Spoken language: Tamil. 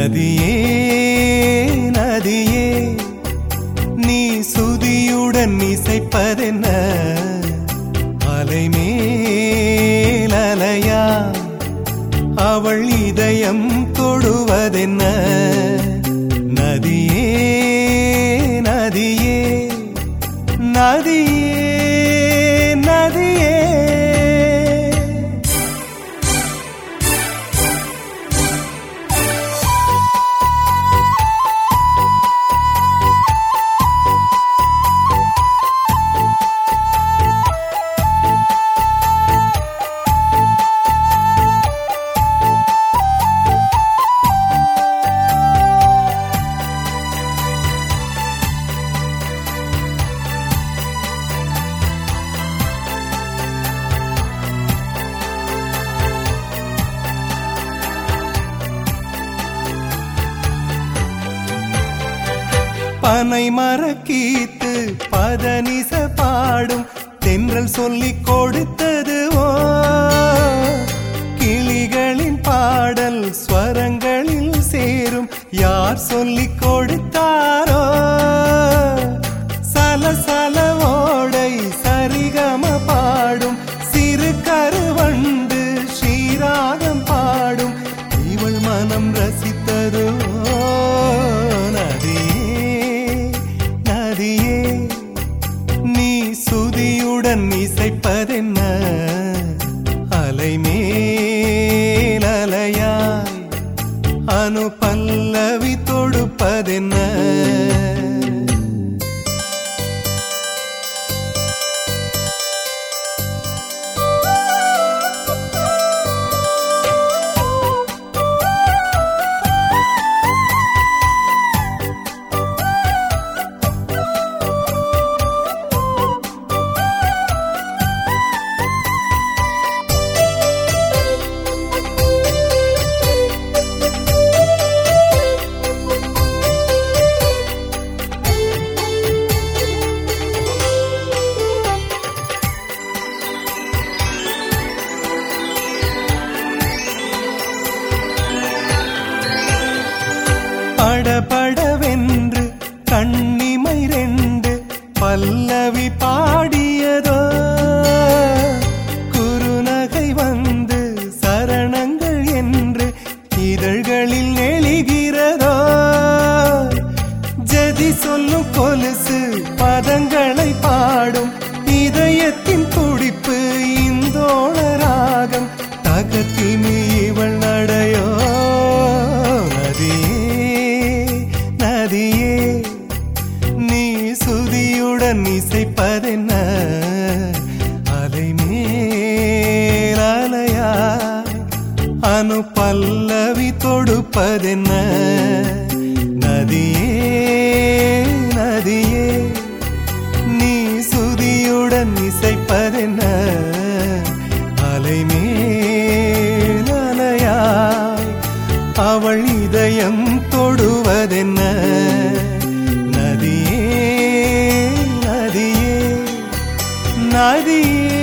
நதியே நதியே நீ சுதியுடன் இசைப்பதென்ன அலைமேல் அலையா அவள் இதயம் தொடுவதென்ன நதியே நதியே நதியே நதியே பனை மரக்கீத்து பதனிச பாடும் தென்றல் சொல்லிக் கொடுத்தது ஓ கிளிகளின் பாடல் ஸ்வரங்களில் சேரும் யார் சொல்லிக் கொடுத்தாரோ சலசல ஓடை சரிகம பாடும் சிறு கருவண்டு ஸ்ரீராகம் பாடும் இவள் மனம் ரசித்ததோ நதியே நதியே நீ சுதியுடன் இசைப்பதென்ன அலைமேல் அலையாய் அனு பல்லவி தொடுப்பதென்ன படபடவென்று கண்ணிமை ரெண்டு பல்லவி பாடியதோ குறுநகை வந்து சரணங்கள் என்று இதழ்களில் நெளிகிறதோ ஜதி சொல்லும் கொலுசு பதங்களை பாடும் இதயத்தின் துடிப்பு இந்தோள ராகம் தகத்தினி இவள் நடையோ நதியே நதியே நீ சுதியுடன் இசைப்பதென்ன அலைமேல் அலையாய் அனு பல்லவி தொடுப்பதென்ன நதியே நதியே நீ சுதியுடன் இசைப்பதென்ன அலைமேல் அலையாய் அவள் இதயம் தொடுவதென்ன நதியே நதியே நதியே